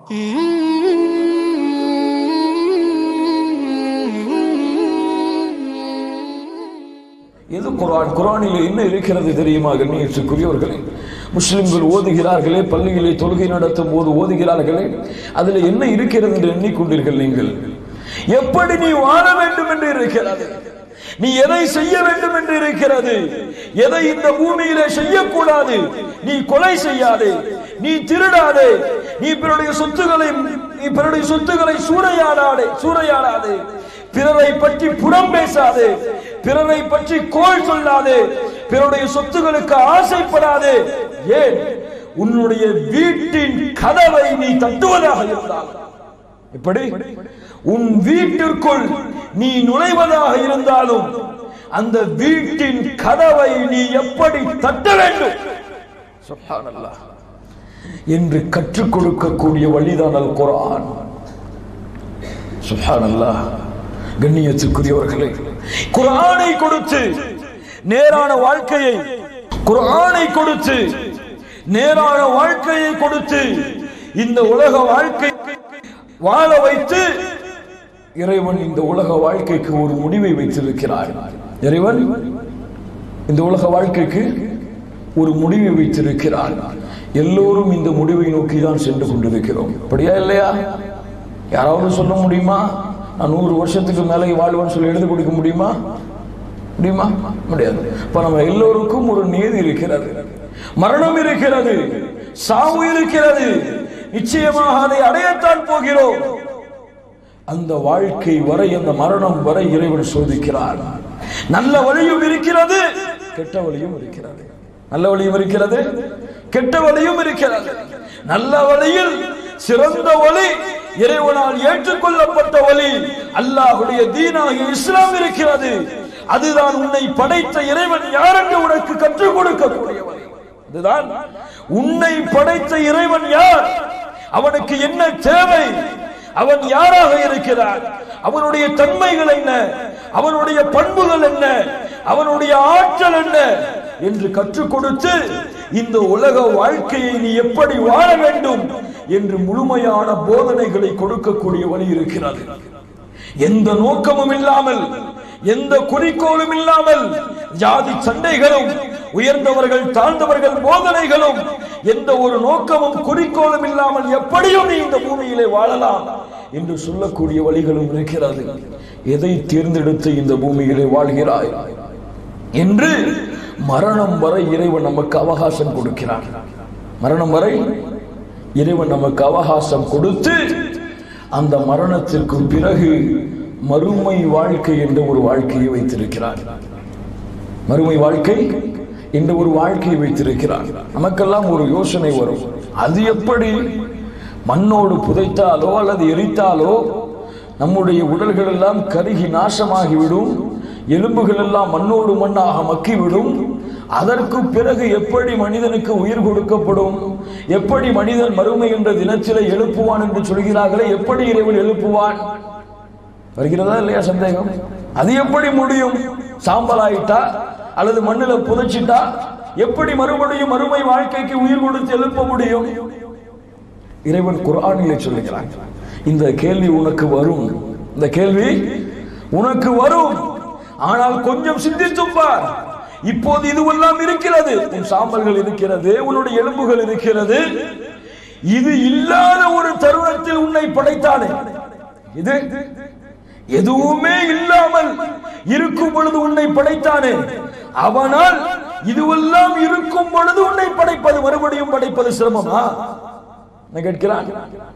எது குரான் குரானில் என்ன இருக்கிறது தெரியுமா கண்ணியத்துக்குரியவர்களே முஸ்லிம்கள் ஓதுகிறார்களே பள்ளியிலே தொழுகை நடத்தும் போது ஓதுகிறார்களே அதுல என்ன இருக்கிறது என்று எண்ணிக்கொண்டீர்கள் நீங்கள் எப்படி நீ வாழ வேண்டும் என்று இருக்கிறது நீ எதை செய்ய வேண்டும் என்று இருக்கிறது எதை இந்த பூமியிலே செய்யக்கூடாது நீ கொலை செய்யாதே நீ திருடாதே நீ பிறருடைய சொத்துக்களை நீ பிறருடைய சொத்துக்களை சூறையாடாதே சூறையாடாதே பிறரை பற்றி புறம் பேசாதே பிறரை பற்றி கோள் சொல்லாதே பிறருடைய சொத்துகளுக்கு ஆசைப்படாதே ஏன் உன்னுடைய வீட்டின் கதவை நீ தட்டுவதாக இருந்தால் எப்படி உன் வீட்டிற்குள் நீ நுழைவதாக இருந்தாலும் அந்த வீட்டின் கதவை நீ எப்படி தட்ட வேண்டும் சுப்ஹானல்லாஹ் என்று கற்றுக் கொடுக்கக்கூடிய வழிதான் அல் குர்ஆன் சுப்ஹானல்லாஹ் கண்ணியத்துக்குரியவர்களே குர்ஆனை கொடுத்து நேரான வாழ்க்கையை குர்ஆனை கொடுத்து நேரான வாழ்க்கையை கொடுத்து இந்த உலக வாழ்க்கை வாழ வைத்து இறைவன் இந்த உலக வாழ்க்கைக்கு ஒரு முடிவை வைத்திருக்கிறார் இறைவன் இந்த உலக வாழ்க்கைக்கு ஒரு முடிவை வைத்திருக்கிறார் எல்லோரும் இந்த முடிவை நோக்கி தான் சென்று கொண்டிருக்கிறோம் அப்படியா இல்லையா யாராவது சொல்ல முடியுமா நான் நூறு வருஷத்துக்கு மேலே வாழ்வேன்னு சொல்லி எழுதி கொடுக்க முடியுமா முடியுமா முடியாது இப்ப நம்ம எல்லோருக்கும் ஒரு நீதி இருக்கிறது மரணம் இருக்கிறது சாவு இருக்கிறது நிச்சயமாக அதை அடையத்தான் போகிறோம் அந்த வாழ்க்கை வரை அந்த மரணம் வரை இறைவன் சோதிக்கிறார் நல்ல வழியும் இருக்கிறது கெட்ட வழியும் இருக்கிறது நல்ல வழியும் இருக்கிறது கெட்ட வழியும் இருக்கிறது நல்ல வழியில் சிறந்த வழி இறைவனால் ஏற்றுக்கொள்ளப்பட்ட வழி அல்லாஹுடைய தீனாகிய இஸ்லாம் இருக்கிறது அதுதான் உன்னை படைத்த இறைவன் யாருக்கு உனக்கு கற்றுக் கொடுக்கக்கூடிய வழி அதுதான் உன்னை படைத்த இறைவன் யார் அவனுக்கு என்ன தேவை அவன் யாராக இருக்கிறான் அவனுடைய தன்மைகள் என்ன அவனுடைய பண்புகள் என்ன அவனுடைய ஆற்றல் என்ன என்று கற்றுக் கொடுத்து இந்த உலக வாழ்க்கையை நீ எப்படி வாழ வேண்டும் என்று முழுமையான போதனைகளை கொடுக்கக்கூடிய வழி இருக்கிறது எந்த நோக்கமும் இல்லாமல் எந்த குறிக்கோளும் இல்லாமல் ஜாதி சண்டைகளும் உயர்ந்தவர்கள் தாழ்ந்தவர்கள் போதனைகளும் எந்த ஒரு நோக்கமும் குறிக்கோளும் இல்லாமல் எப்படியும் நீ இந்த பூமியிலே வாழலாம் என்று சொல்லக்கூடிய வழிகளும் இருக்கிறது எதை தேர்ந்தெடுத்து இந்த பூமியிலே வாழ்கிறாய் என்று மரணம் வரை இறைவன் நமக்கு அவகாசம் கொடுக்கிறான் மரணம் வரை இறைவன் நமக்கு அவகாசம் கொடுத்து அந்த மரணத்திற்கு பிறகு மறுமை வாழ்க்கை என்ற ஒரு வாழ்க்கையை வைத்திருக்கிறார் மறுமை வாழ்க்கை என்ற ஒரு வாழ்க்கையை வைத்திருக்கிறார் நமக்கெல்லாம் ஒரு யோசனை வரும் அது எப்படி மண்ணோடு புதைத்தாலோ அல்லது எரித்தாலோ நம்முடைய உடல்கள் எல்லாம் கருகி நாசமாகிவிடும் எலும்புகள் எல்லாம் மண்ணோடு மண்ணாக மக்கிவிடும் அதற்கு பிறகு எப்படி மனிதனுக்கு உயிர் கொடுக்கப்படும் எப்படி மனிதன் மறுமை என்ற தினத்திலே எழுப்புவான் என்று சொல்கிறார்களே எப்படி இறைவன் எழுப்புவான் வருகிறதா இல்லையா சந்தேகம் அது எப்படி முடியும் சாம்பலாயிட்டா அல்லது மண்ணில புதைச்சிட்டா எப்படி மறுபடியும் மறுமை வாழ்க்கைக்கு உயிர் கொடுத்து எழுப்ப முடியும் இறைவன் குர்ஆனிலே சொல்லுகிறான் இந்த கேள்வி உனக்கு வரும் இந்த கேள்வி உனக்கு வரும் ஆனால் கொஞ்சம் சிந்தித்துப் பார் இப்போது இதுவெல்லாம் இருக்கிறது உன் சாம்பல்கள் இருக்கிறது உன்னுடைய எலும்புகள் இருக்கிறது இது இல்லாத ஒரு தருணத்தில் உன்னை படைத்தானே இது எதுவுமே இல்லாமல் இருக்கும் பொழுது உன்னை படைத்தானே அவனால் இதுவெல்லாம் இருக்கும் பொழுது உன்னை படைப்பது மறுபடியும் படைப்பது சிரமமா நான் கேட்கிறான்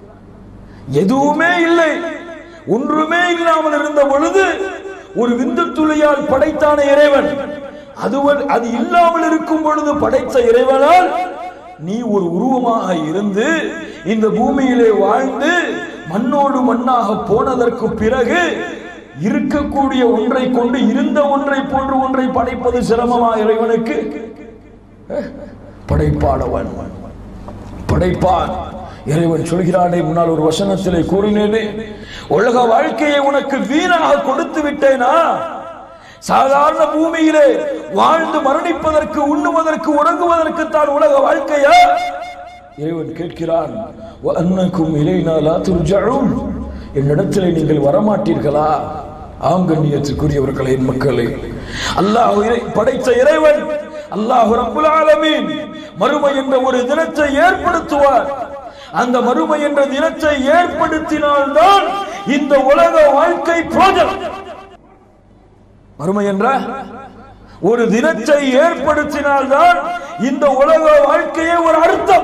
எதுவுமே இல்லை ஒன்றுமே இல்லாமல் இருந்த பொழுது ஒரு விந்து துளியால் படைத்தான இறைவன் அதுவன் அது இல்லாமல் இருக்கும் பொழுது படைத்த இறைவனால் நீ ஒரு உருவமாக இருந்து இந்த பூமியிலே வாழ்ந்து மண்ணோடு மண்ணாக போனதற்கு பிறகு இருக்கக்கூடிய ஒன்றை கொண்டு இருந்த ஒன்றை போன்று ஒன்றை படைப்பது சிரமமா இறைவனுக்கு அஹ், படைப்பானவன் படைப்பான் இறைவன் சொல்கிறானே முன்னால் ஒரு வசனத்திலே கூறினேனே உலக வாழ்க்கையை உனக்கு வீணாக கொடுத்து விட்டேனா சாதாரண பூமியிலே வாழ்ந்து மரணிப்பதற்கு உண்ணுவதற்கு உறங்குவதற்கு தான் உலக வாழ்க்கையா இறைவன் கேட்கிறான் அன்னக்கும் இலைனா லா துர்ஜஊன் என்னிடத்தில் நீங்கள் வரமாட்டீர்களா ஆம் கண்ணியத்துக்குரியவர்களே என் மக்களே அல்லாஹ் இறை- படைத்த இறைவன் அல்லாஹ் ரப்புல் ஆலமீன் மறுமை என்ற ஒரு தினத்தை ஏற்படுத்துவார் அந்த மறுமை என்ற தினத்தை ஏற்படுத்தினால்தான் இந்த உலக வாழ்க்கை பிரோஜனம் மறுமை என்ற ஒரு தினத்தை ஏற்படுத்தினால்தான் இந்த உலக வாழ்க்கையே ஒரு அர்த்தம்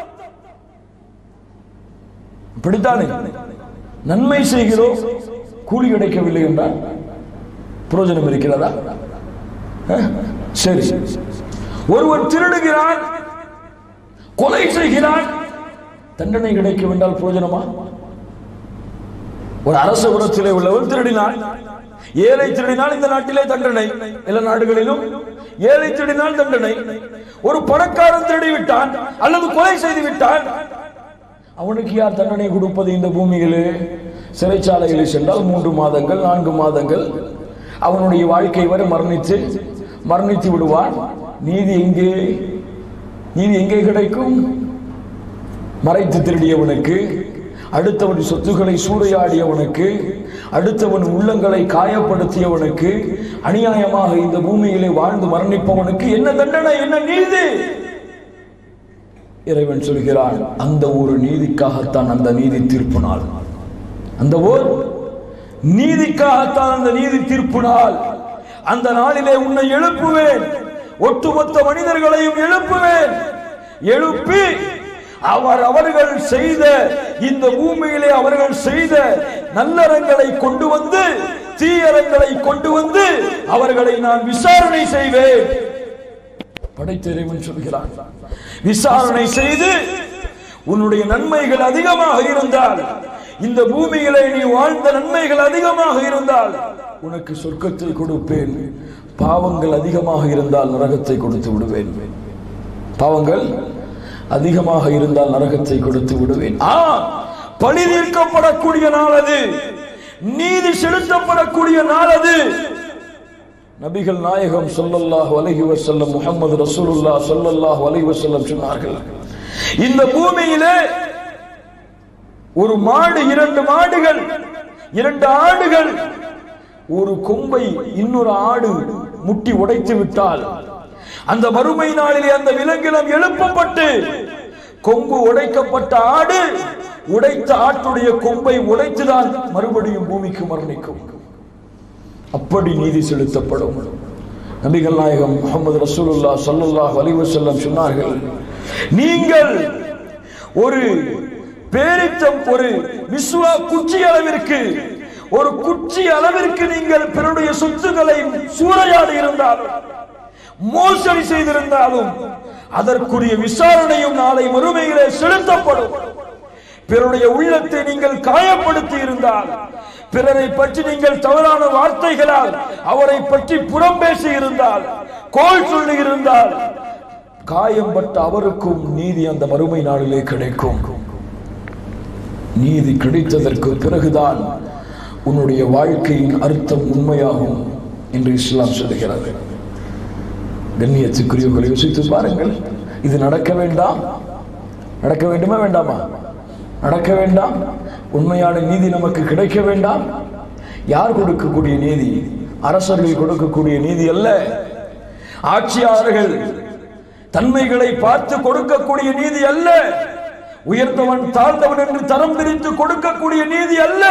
இப்படித்தானே நன்மை செய்கிறோம் கூலி கிடைக்கவில்லை என்றால் பிரயோஜனம் இருக்கிறதா அஹ்? சரி ஒருவன் திருடுகிறான் கொலை செய்கிறான் தண்டனை கிடைக்கும் என்றால் பிரயோஜனமா ஒரு அரச உரத்திலே உள்ளவன் திருடினான் ஏழை திருடினால் இந்த நாட்டிலே தண்டனை எல்லா நாடுகளிலும் ஏழை திருடினால் தண்டனை ஒரு பணக்காரன் திருடி விட்டான் அல்லது கொலை செய்து விட்டான் அவனுக்கு யார் தண்டனை கொடுப்பது இந்த பூமியிலே சிறைச்சாலைகளில் சென்றால் மூன்று மாதங்கள் நான்கு மாதங்கள் அவனுடைய வாழ்க்கை வரை மரணித்து மரணித்து விடுவான் நீதி எங்கே நீதி எங்கே கிடைக்கும் மறைத்து திருடியவனுக்கு அடுத்தவன் சொத்துக்களை சூறையாடியவனுக்கு அடுத்தவன் உள்ளங்களை காயப்படுத்தியவனுக்கு அநியாயமாக இந்த பூமியிலே வாழ்ந்து மரணிப்பவனுக்கு என்ன தண்டனை என்ன நீதி இறைவன் சொல்கிறான் அந்த ஒரு நீதிக்காகத்தான் அந்த நீதி தீர்ப்பு நாள் அந்த ஓர் நீதிக்காகத்தான் அந்த நீதி தீர்ப்பு நாள் அந்த நாளிலே உன்னை எழுப்புவேன் ஒட்டுமொத்த மனிதர்களையும் எழுப்புவேன் எழுப்பி அவர் அவர்கள் செய்த இந்த பூமியிலே அவர்கள் செய்த நல்லறங்களை கொண்டு வந்து தீயறங்களை கொண்டு வந்து அவர்களை நான் விசாரணை செய்வேன் படைத்த இறைவன் சொல்கிறான் விசாரணை செய்து உன்னுடைய நன்மைகள் அதிகமாக இருந்தால் இந்த பூமியிலே நீ வாழ்ந்த நன்மைகள் அதிகமாக இருந்தால் உனக்கு சொர்க்கத்தை கொடுப்பேன் பாவங்கள் அதிகமாக இருந்தால் நரகத்தை கொடுத்து விடுவேன் பாவங்கள் அதிகமாக இருந்தால் நரகத்தை கொடுத்து விடுவேன் ஆ பழி தீர்க்கப்படக்கூடிய நாள் அது நீதி செலுத்தப்படக்கூடிய நாள் அது நபிகள் நாயகம் ஸல்லல்லாஹு அலைஹி வஸல்லம் முஹம்மது ரசூலுல்லாஹ் ஸல்லல்லாஹு அலைஹி வஸல்லம் சொன்னார்கள் இந்த பூமியிலே ஒரு மாடு இரண்டு மாடுகள் இரண்டு ஆடுகள் ஒரு கொம்பை இன்னொரு ஆடு முட்டி உடைத்து விட்டால் அந்த மறுமை நாளிலே அந்த விலங்கினம் எழுப்பப்பட்டு கொம்பு உடைக்கப்பட்ட ஆடு உடைத்த ஆட்டுடைய கொம்பை உடைத்துதான் மறுபடியும் பூமிக்கு மரணிக்கும் அப்படி நீதி செலுத்தப்படும் நபிகள் நாயகம் முகமது ரசூலுல்லா ஸல்லல்லாஹு அலைஹி வஸல்லம் சொன்னார்கள் நீங்கள் ஒரு பேரிச்சம் ஒரு விஸ்வா குச்சி அளவிற்கு ஒரு குச்சி அளவிற்கு நீங்கள் பிறருடைய சொத்துக்களை சூறையாடி இருந்தாலும் மோசடி செய்திருந்தாலும் அதற்குரிய விசாரணையும் நாளை மறுமையிலே செலுத்தப்படும் பிறருடைய உள்ளத்தை நீங்கள் காயப்படுத்தி இருந்தால் பிறரை பற்றி நீங்கள் தவறான வார்த்தைகளால் அவரை பற்றி புறம் பேசி இருந்தால் கோல் சொல்லி இருந்தால் காயம்பட்ட அவருக்கும் நீதி அந்த மறுமை நாளிலே கிடைக்கும் நீதி கிடைத்ததற்கு பிறகுதான் உன்னுடைய வாழ்க்கையின் அர்த்தம் உண்மையாகும் என்று இஸ்லாம் சொல்லுகிறது கண்ணியத்துக்குரியவர்களை யோசித்து பாருங்கள் இது நடக்க வேண்டாம் நடக்க வேண்டுமா வேண்டாமா நடக்க வேண்டாம் உண்மையான நீதி நமக்கு கிடைக்க வேண்டாம் யார் கொடுக்கக்கூடிய நீதி அரசர்கள் கொடுக்கக்கூடிய நீதி அல்ல ஆட்சியாளர்கள் தன்மைகளை பார்த்து கொடுக்கக்கூடிய நீதி அல்ல உயர்ந்தவன் தாழ்ந்தவன் என்று தரம் பிரித்து கொடுக்கக்கூடிய நீதி அல்ல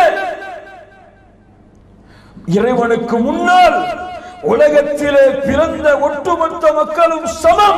இறைவனுக்கு முன்னால் உலகத்திலே பிறந்த ஒட்டுமொத்த மக்களும் சமம்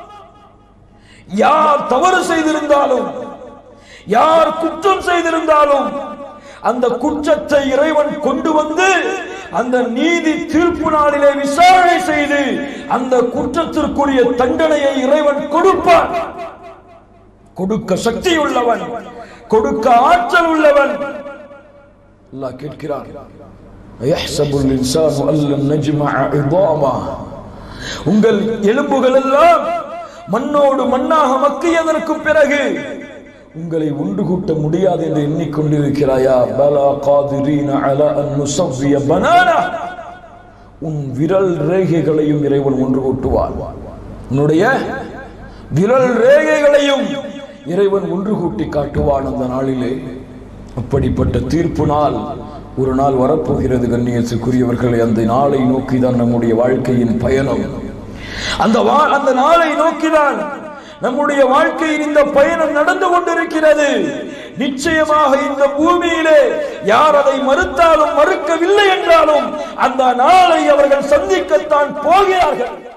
யார் தவறு செய்திருந்தாலும் யார் குற்றம் செய்திருந்தாலும் அந்த குற்றத்தை இறைவன் கொண்டு வந்து அந்த நீதி தீர்ப்பு நாளிலே விசாரணை செய்து அந்த குற்றத்திற்குரிய தண்டனையை இறைவன் கொடுப்பான் கொடுக்க சக்தி உள்ளவன் கொடுக்க ஆற்றல் உள்ளவன் அல்லாஹ் கேட்கிறான் أيحسب الإنسان أن لن نجمع عظامه உங்கள் எலும்புகள் எல்லாம் மண்ணோடு மண்ணாக மக்கியதற்கு பிறகு உங்களை ஒன்று கூட்ட முடியாது என்று எண்ணிக்கொண்டிருக்கிறாயா பலா காதிரீன அலா அன் நுஸவ்விய பனானா உன் விரல் ரேகைகளையும் இறைவன் ஒன்று கூட்டுவார் உன்னுடைய விரல் ரேகைகளையும் இறைவன் ஒன்று கூட்டி காட்டுவான் அந்த நாளிலே அப்படிப்பட்ட தீர்ப்பு நாள் ஒரு நாள் வரப்போகிறது கண்ணியத்துக்குரியவர்களே அந்த நாளை நோக்கிதான் நம்முடைய வாழ்க்கையின் பயணம் அந்த வா- அந்த நாளை நோக்கிதான் நம்முடைய வாழ்க்கையில் இந்த பயணம் நடந்து கொண்டிருக்கிறது நிச்சயமாக இந்த பூமியிலே யார் அதை மறுத்தாலும் மறுக்கவில்லை என்றாலும் அந்த நாளை அவர்கள் சந்திக்கத்தான் போகிறார்கள்